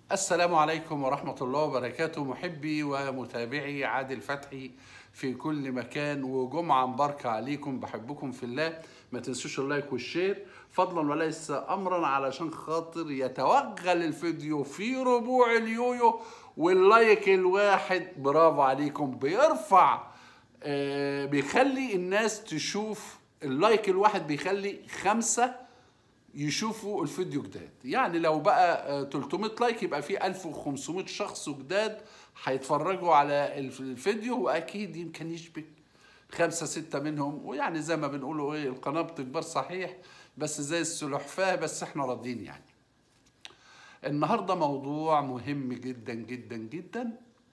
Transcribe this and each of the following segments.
السلام عليكم ورحمة الله وبركاته محبي ومتابعي عادل فتحي في كل مكان وجمعة مباركة عليكم بحبكم في الله ما تنسوش اللايك والشير فضلا وليس أمرا علشان خاطر يتوغل الفيديو في ربوع اليويو واللايك الواحد برافو عليكم بيرفع آه بيخلي الناس تشوف اللايك الواحد بيخلي خمسة يشوفوا الفيديو جداد يعني لو بقى آه، 300 لايك يبقى في 1500 شخص جداد هيتفرجوا على الف- الفيديو واكيد يمكن يشبك خمسة ستة منهم ويعني زي ما بنقولوا ايه القناة بتكبر صحيح بس زي السلحفاة بس احنا راضيين يعني النهاردة موضوع مهم جدا جدا جدا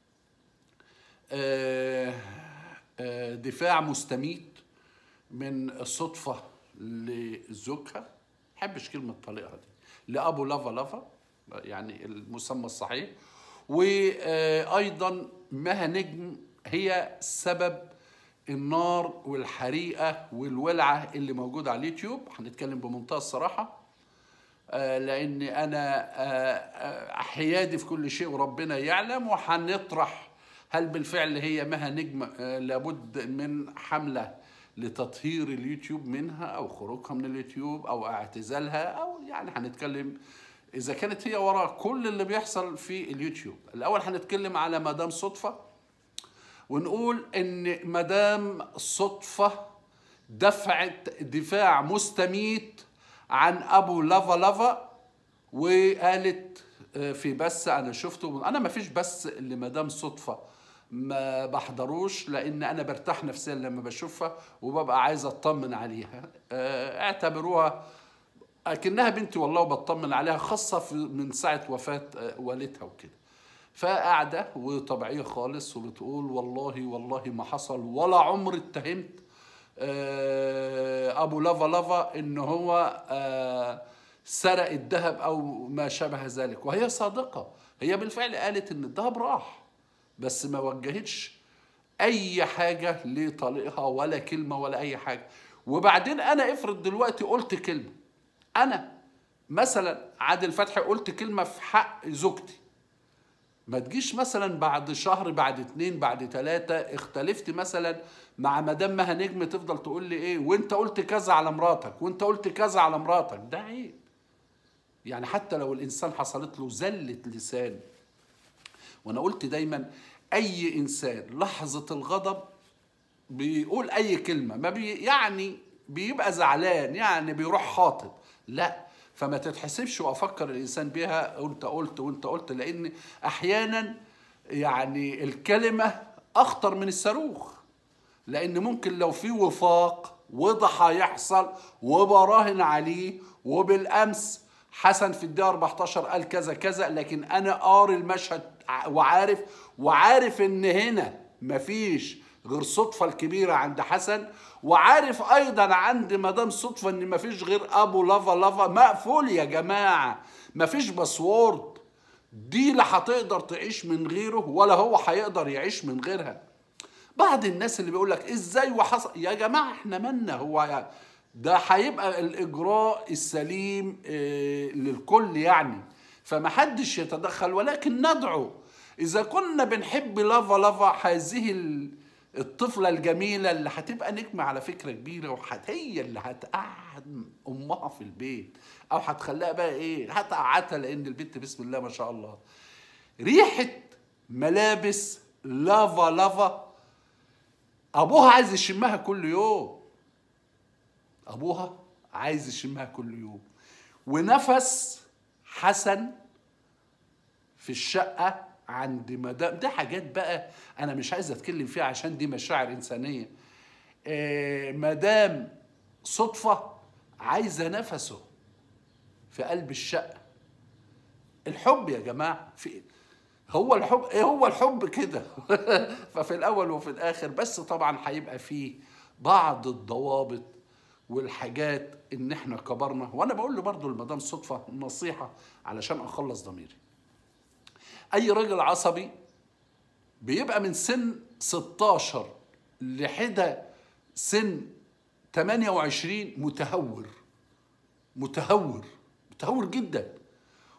آه، آه، دفاع مستميت من الصدفة لزوجها حبش كلمة طليقها دي لأبو لافا لافا يعني المسمى الصحيح وأيضا مها نجم هي سبب النار والحريقة والولعة اللي موجودة على اليوتيوب هنتكلم بمنتهى الصراحة آه، لان انا آه، آه، حيادي في كل شيء وربنا يعلم وهنطرح هل بالفعل هي مها نجم آه، لابد من حمله لتطهير اليوتيوب منها او خروجها من اليوتيوب او اعتزالها او يعني هنتكلم اذا كانت هي وراء كل اللي بيحصل في اليوتيوب الاول هنتكلم على مدام صدفه ونقول ان مدام صدفه دفعت دفاع مستميت عن ابو لافا لافا وقالت آه، في بث انا شفته انا ما فيش بث لمدام صدفه ما بحضروش لان انا برتاح نفسيا لما بشوفها وببقى عايز اطمن عليها آه، اعتبروها اكنها بنتي والله وبطمن عليها خاصه في من ساعه وفاه آه، والدها وكده فقاعده وطبيعيه خالص وبتقول والله والله ما حصل ولا عمر اتهمت آه، ابو لافا لافا ان هو آه، سرق الذهب او ما شابه ذلك وهي صادقه هي بالفعل قالت ان الذهب راح بس ما وجهتش اي حاجه لطليقها ولا كلمه ولا اي حاجه وبعدين انا افرض دلوقتي قلت كلمه انا مثلا عادل فتحي قلت كلمه في حق زوجتي ما تجيش مثلا بعد شهر بعد اتنين بعد تلاتة اختلفت مثلا مع مدام مها نجم تفضل تقول لي ايه وانت قلت كذا على مراتك وانت قلت كذا على مراتك ده عيب يعني حتى لو الانسان حصلت له زلة لسان وانا قلت دايما اي انسان لحظة الغضب بيقول اي كلمة ما بي يعني بيبقى زعلان يعني بيروح خاطب لا فما تتحسبش وافكر الانسان بيها وانت قلت وانت قلت لان احيانا يعني الكلمة اخطر من الصاروخ لان ممكن لو في وفاق وضح هيحصل وبراهن عليه وبالامس حسن في الدقيقه 14 قال كذا كذا لكن انا قاري المشهد ع- وعارف وعارف ان هنا مفيش غير صدفة الكبيرة عند حسن وعارف أيضا عند مدام صدفة إن مفيش غير أبو لافا لافا مقفول يا جماعة مفيش باسورد دي لا هتقدر تعيش من غيره ولا هو هيقدر يعيش من غيرها بعض الناس اللي بيقول لك ازاي وحصل يا جماعه احنا مالنا هو يعني ده هيبقى الاجراء السليم آه، للكل يعني فمحدش يتدخل ولكن ندعو اذا كنا بنحب لافا لافا هذه ال- الطفله الجميله اللي هتبقى نجمه على فكره كبيره وهت هي اللي هتقعد امها في البيت او هتخليها بقى ايه هتقعدها لان البنت بسم الله ما شاء الله ريحه ملابس لافا لافا ابوها عايز يشمها كل يوم ابوها عايز يشمها كل يوم ونفس حسن في الشقه عند مدام دي حاجات بقى انا مش عايز اتكلم فيها عشان دي مشاعر انسانيه آه، مدام صدفه عايزه نفسه في قلب الشقه الحب يا جماعه في هو الحب ايه هو الحب كده ففي الاول وفي الاخر بس طبعا هيبقى فيه بعض الضوابط والحاجات ان احنا كبرنا وانا بقول له برضه المدام صدفه نصيحه علشان اخلص ضميري اي راجل عصبي بيبقى من سن 16 لحد سن 28 متهور متهور متهور جدا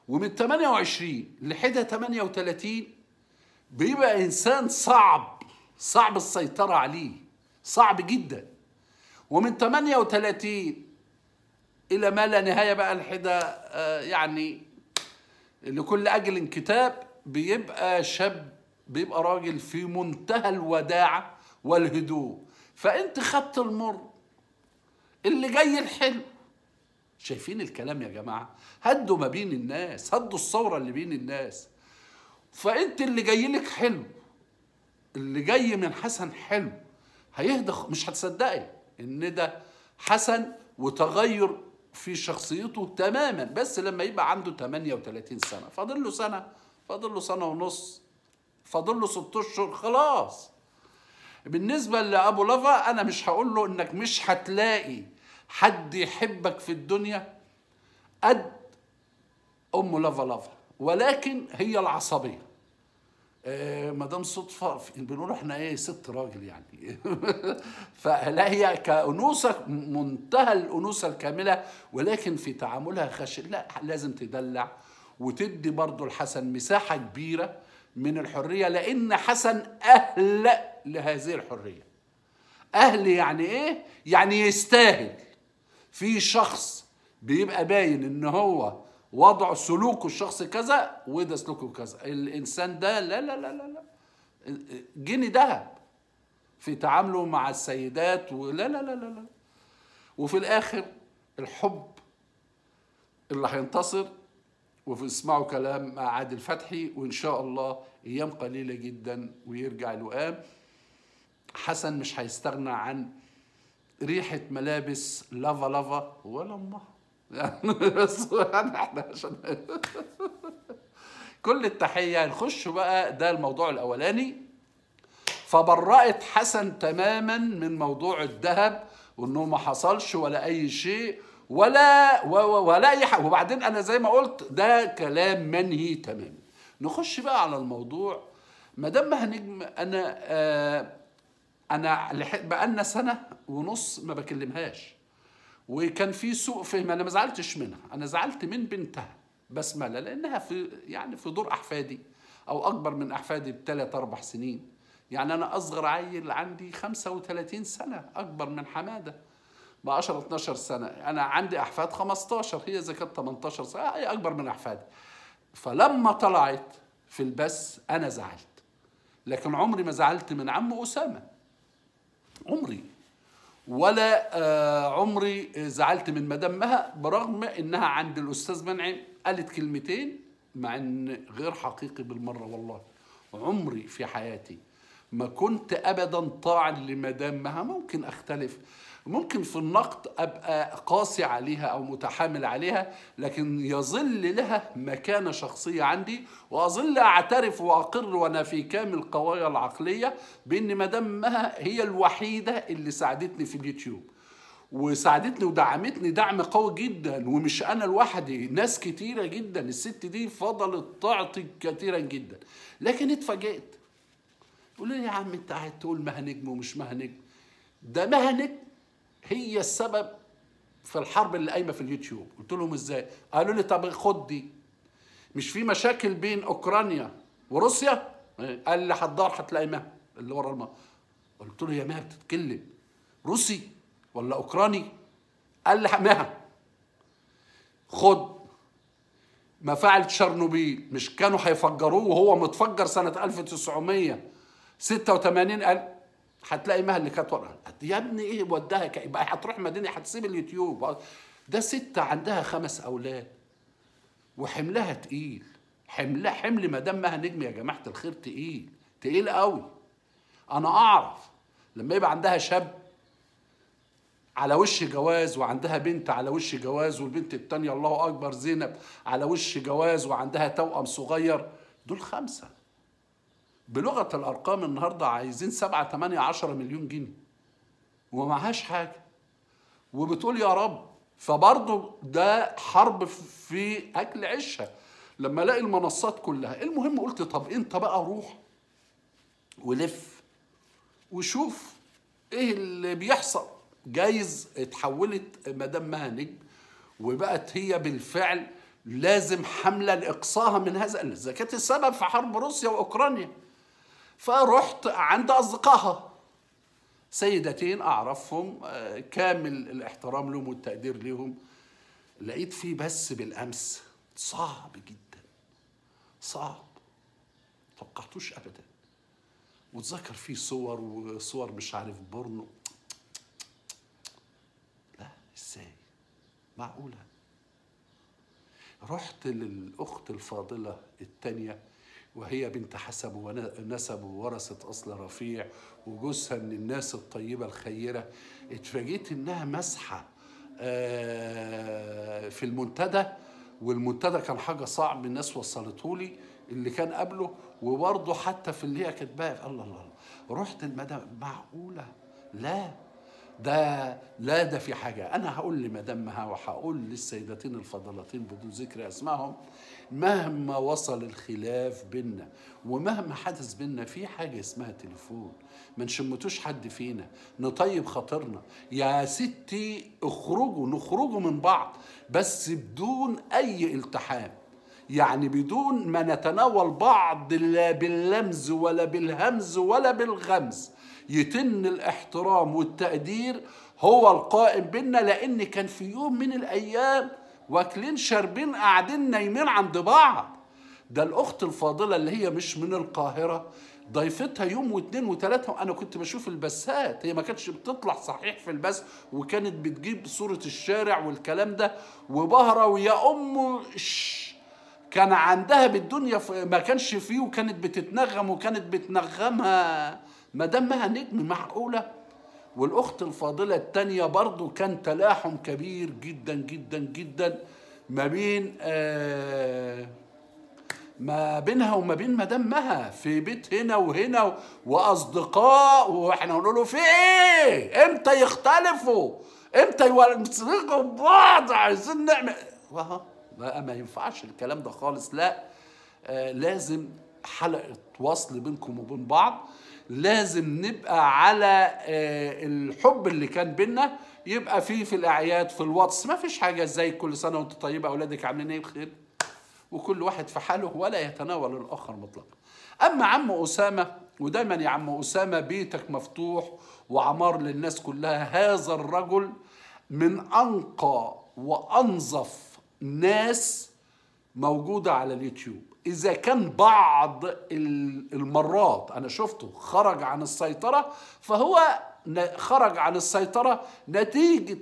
ومن 28 لحدة 38 بيبقى انسان صعب صعب السيطرة عليه صعب جدا ومن 38 الى ما لا نهاية بقى الحدة آه، يعني لكل اجل كتاب بيبقى شاب بيبقى راجل في منتهى الوداعة والهدوء فانت خدت المر اللي جاي الحلو شايفين الكلام يا جماعة هدوا ما بين الناس هدوا الثورة اللي بين الناس فانت اللي جاي لك حلو اللي جاي من حسن حلو هيهدى خ- مش هتصدقي ان ده حسن وتغير في شخصيته تماما بس لما يبقى عنده 38 سنة فاضل له سنة فاضل له سنة ونص فاضل له ست اشهر خلاص بالنسبة لأبو لافا أنا مش هقول له إنك مش هتلاقي حد يحبك في الدنيا قد أم لافا لافا ولكن هي العصبية آه، مدام صدفة بنقول احنا ايه ست راجل يعني فلا هي كأنوثة منتهى الأنوثة الكاملة ولكن في تعاملها خشن لا لازم تدلع وتدي برضو الحسن مساحة كبيرة من الحرية لأن حسن أهل لهذه الحرية أهل يعني إيه؟ يعني يستاهل في شخص بيبقى باين إن هو وضع سلوكه الشخص كذا وده سلوكه كذا الإنسان ده لا لا لا لا لا جني ذهب في تعامله مع السيدات ولا لا لا لا لا وفي الآخر الحب اللي هينتصر وفي اسمعوا كلام مع عادل فتحي وإن شاء الله أيام قليلة جدا ويرجع الوئام حسن مش هيستغنى عن ريحة ملابس لافا لافا ولا امها يعني بس يعني احنا عشان كل التحية نخش بقى ده الموضوع الأولاني فبرأت حسن تماما من موضوع الذهب وانه ما حصلش ولا اي شيء ولا و- و- ولا اي حاجه وبعدين انا زي ما قلت ده كلام منهي تماما نخش بقى على الموضوع ما دام مها نجم انا آه انا لح- بقالنا سنه ونص ما بكلمهاش وكان في سوء فهم انا ما زعلتش منها انا زعلت من بنتها بسمله لانها في يعني في دور احفادي او اكبر من احفادي بثلاث اربع سنين يعني انا اصغر عيل عندي 35 سنه اكبر من حماده ب 10 12 سنه انا عندي احفاد 15 هي اذا كانت 18 سنه هي اكبر من احفادي فلما طلعت في البث انا زعلت لكن عمري ما زعلت من عم اسامه عمري ولا آه، عمري زعلت من مدام مها برغم انها عند الاستاذ منعم قالت كلمتين مع ان غير حقيقي بالمره والله عمري في حياتي ما كنت ابدا طاعن لمدام مها ممكن اختلف ممكن في النقد ابقى قاسي عليها او متحامل عليها لكن يظل لها مكانه شخصيه عندي واظل اعترف واقر وانا في كامل قوايا العقليه بان مدام مها هي الوحيده اللي ساعدتني في اليوتيوب وساعدتني ودعمتني دعم قوي جدا ومش انا لوحدي ناس كتيره جدا الست دي فضلت تعطي كثيرا جدا لكن اتفاجئت قول لي يا عم انت قاعد تقول مها نجم ومش مها نجم ده مها نجم هي السبب في الحرب اللي قايمه في اليوتيوب قلت لهم ازاي قالوا لي طب خد دي مش في مشاكل بين اوكرانيا وروسيا قال لي هتدار هتلاقي مها اللي ورا الماء قلت له يا مها بتتكلم روسي ولا اوكراني قال لي مها خد مفاعل تشيرنوبيل مش كانوا هيفجروه وهو متفجر سنة 1986 قال هتلاقي مها اللي كانت ورا يا ابني ايه وداها ك- يبقى هتروح مدينة هتسيب اليوتيوب ده ست عندها خمس اولاد وحملها تقيل حملها حمل مدام مها نجم يا جماعة الخير تقيل تقيل قوي انا اعرف لما يبقى عندها شاب على وش جواز وعندها بنت على وش جواز والبنت التانية الله أكبر زينب على وش جواز وعندها توأم صغير دول خمسة بلغة الأرقام النهاردة عايزين سبعة تمانية عشرة مليون جنيه ومعهاش حاجة وبتقول يا رب فبرضه ده حرب في أكل عيشها لما الاقي المنصات كلها المهم قلت طب انت بقى روح ولف وشوف ايه اللي بيحصل جايز اتحولت مدام مها نجم وبقت هي بالفعل لازم حملة لإقصاها من هذا إذا كانت السبب في حرب روسيا وأوكرانيا فرحت عند أصدقائها سيدتين أعرفهم آه، كامل الاحترام لهم والتقدير لهم لقيت فيه بس بالأمس صعب جدا صعب توقعتوش أبدا وتذكر فيه صور وصور مش عارف بورنو لا ازاي معقولة رحت للأخت الفاضلة التانية وهي بنت حسب ونسب وورثة أصل رفيع وجوزها من الناس الطيبة الخيرة اتفاجئت إنها مسحة آه، في المنتدى والمنتدى كان حاجة صعب الناس وصلته لي اللي كان قبله وبرضه حتى في اللي هي كاتباه الله الله رحت المدام معقولة لا ده لا ده في حاجة أنا هقول لمدامها وهقول للسيدتين الفضلتين بدون ذكر أسمائهم مهما وصل الخلاف بينا ومهما حدث بينا في حاجة اسمها تليفون ما نشمتوش حد فينا نطيب خاطرنا يا ستي اخرجوا نخرجوا من بعض بس بدون أي التحام يعني بدون ما نتناول بعض لا باللمز ولا بالهمز ولا بالغمز يتم الاحترام والتقدير هو القائم بينا لان كان في يوم من الايام واكلين شاربين قاعدين نايمين عند بعض ده الاخت الفاضله اللي هي مش من القاهره ضيفتها يوم واثنين وثلاثة أنا كنت بشوف البثات هي ما كانتش بتطلع صحيح في البث وكانت بتجيب صورة الشارع والكلام ده وبهرة ويا أم كان عندها بالدنيا ما كانش فيه وكانت بتتنغم وكانت بتنغمها ما دامها نجم معقوله والاخت الفاضله الثانيه برضو كان تلاحم كبير جدا جدا جدا ما بين آه ما بينها وما بين مدامها في بيت هنا وهنا واصدقاء واحنا نقول له في ايه؟ امتى يختلفوا؟ امتى يمسكوا بعض عايزين نعمل بقى ما ينفعش الكلام ده خالص لا آه لازم حلقة وصل بينكم وبين بعض لازم نبقى على آه الحب اللي كان بينا يبقى فيه في الأعياد في الواتس ما فيش حاجة زي كل سنة وانت طيبة أولادك عاملين ايه بخير وكل واحد في حاله ولا يتناول الآخر مطلقا أما عم أسامة ودايما يا عم أسامة بيتك مفتوح وعمار للناس كلها هذا الرجل من أنقى وأنظف ناس موجودة على اليوتيوب إذا كان بعض المرات أنا شفته خرج عن السيطرة فهو خرج عن السيطرة نتيجة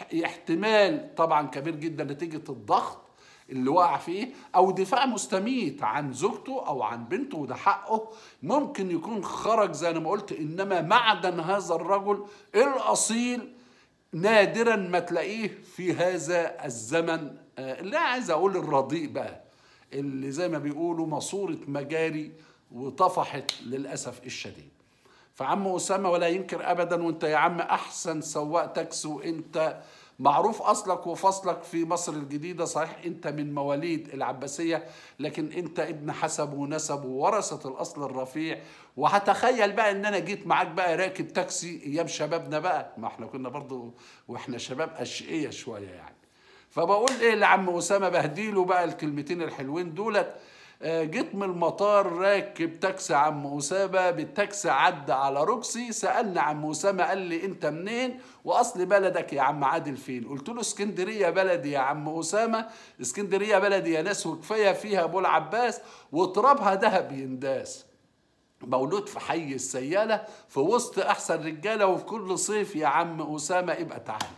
احتمال طبعا كبير جدا نتيجة الضغط اللي وقع فيه او دفاع مستميت عن زوجته او عن بنته وده حقه ممكن يكون خرج زي ما قلت انما معدن هذا الرجل الاصيل نادرا ما تلاقيه في هذا الزمن آه، اللي عايز اقول الرديء بقى اللي زي ما بيقولوا ماسوره مجاري وطفحت للاسف الشديد فعم اسامه ولا ينكر ابدا وانت يا عم احسن سواق تاكسي وانت معروف اصلك وفصلك في مصر الجديده صحيح انت من مواليد العباسيه لكن انت ابن حسب ونسب وورثه الاصل الرفيع وهتخيل بقى ان انا جيت معاك بقى راكب تاكسي ايام شبابنا بقى ما احنا كنا برضو واحنا شباب اشقيه شويه يعني فبقول ايه لعم اسامه بهديله بقى الكلمتين الحلوين دولت آه، جيت من المطار راكب تاكسي عم أسامة بالتاكسي عدى على روكسي سألني عم أسامة قال لي أنت منين وأصل بلدك يا عم عادل فين قلت له اسكندرية بلدي يا عم أسامة اسكندرية بلدي يا ناس وكفاية فيها أبو العباس وترابها دهب ينداس مولود في حي السيالة في وسط أحسن رجالة وفي كل صيف يا عم أسامة ابقى تعالى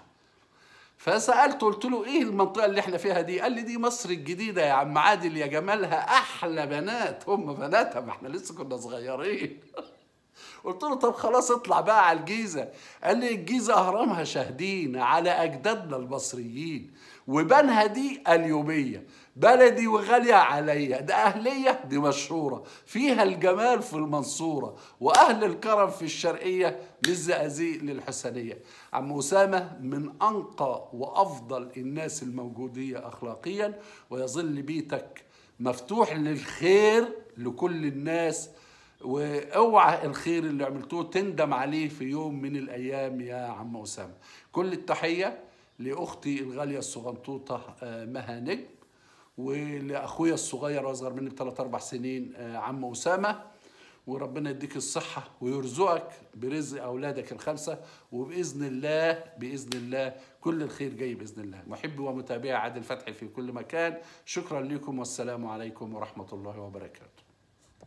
فسالته قلت له ايه المنطقه اللي احنا فيها دي قال لي دي مصر الجديده يا عم عادل يا جمالها احلى بنات هم بناتها ما احنا لسه كنا صغيرين قلت له طب خلاص اطلع بقى على الجيزه قال لي الجيزه اهرامها شاهدين على اجدادنا المصريين وبنها دي اليوميه بلدي وغالية عليا ده أهلية دي مشهورة فيها الجمال في المنصورة وأهل الكرم في الشرقية للزقازيق للحسنية عم أسامة من أنقى وأفضل الناس الموجودية أخلاقيا ويظل بيتك مفتوح للخير لكل الناس واوعى الخير اللي عملتوه تندم عليه في يوم من الايام يا عم اسامه كل التحيه لاختي الغاليه الصغنطوطه آه، مها نجم ولاخويا الصغير واصغر مني بثلاث اربع سنين آه، عم اسامه وربنا يديك الصحة ويرزقك برزق أولادك الخمسة وبإذن الله بإذن الله كل الخير جاي بإذن الله محبي ومتابعي عادل فتحي في كل مكان شكرا لكم والسلام عليكم ورحمة الله وبركاته